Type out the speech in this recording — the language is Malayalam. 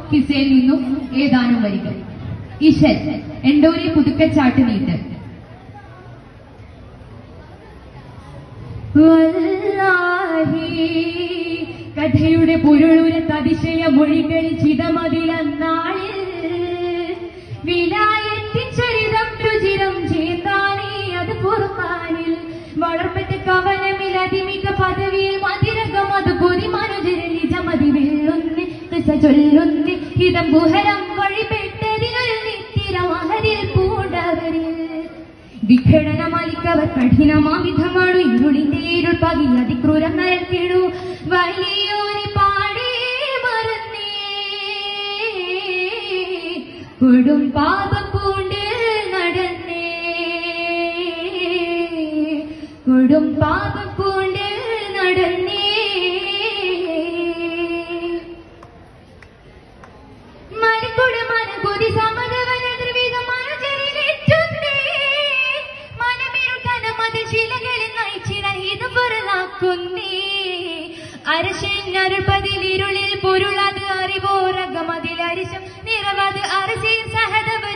കിസയിൽ നിന്നും ഏതാനും വരികൾ ഇശൽ എണ്ടോരി പുതുക്കച്ചാട്ട് നീട്ട് വല്ലാഹി കഥയുടെ പൊരുളുരത്ത് അതിശയ മൊഴികളിൽ ചിതമതിലന്നാളിൽ വിലായത്തിൻ ചരിതം രുചിരം ചേർത്താനേ അത് പുറത്താനിൽ വളർപ്പറ്റ കവനമിൽ അതിമിക പദവിയിൽ മതിരകം അത് പൊതി മനുജരിൽ നിജമതി വെള്ളുന്നി കൃഷ ചൊല്ലുന്നി ഹിതം ഗുഹരം വഴിപ്പെട്ടതിനൊരു നിത്തിരമഹരിൽ പൂണ്ടവരിൽ വിഘടനമാലിക്കവർ കഠിനമാവിധമാണു ഇരുളിന്റെ ഇരുൾ പകി അതിക്രൂരം നരത്തിടു വലിയോനി പാടേ മറന്നേ കൊടും പാപം പൂണ്ട് നടന്നേ കൊടും പാപം പൂണ്ട് നടന്നേ മലക്കുട മനകൊതി സമതവന ദ്രവികമായ ജലിലെത്തുന്നേ. മനമിരുട്ടന മതിൽശിലകളിൽ നയിച്ചിറങ്ങിയത് പൊരുളാക്കുന്നേ. അരശന്നരുൾപതിലിരുളിൽ പൊരുളത് അറിവോരകമതിൽ അരിശം നിറവത് അരശിൻ സഹതവ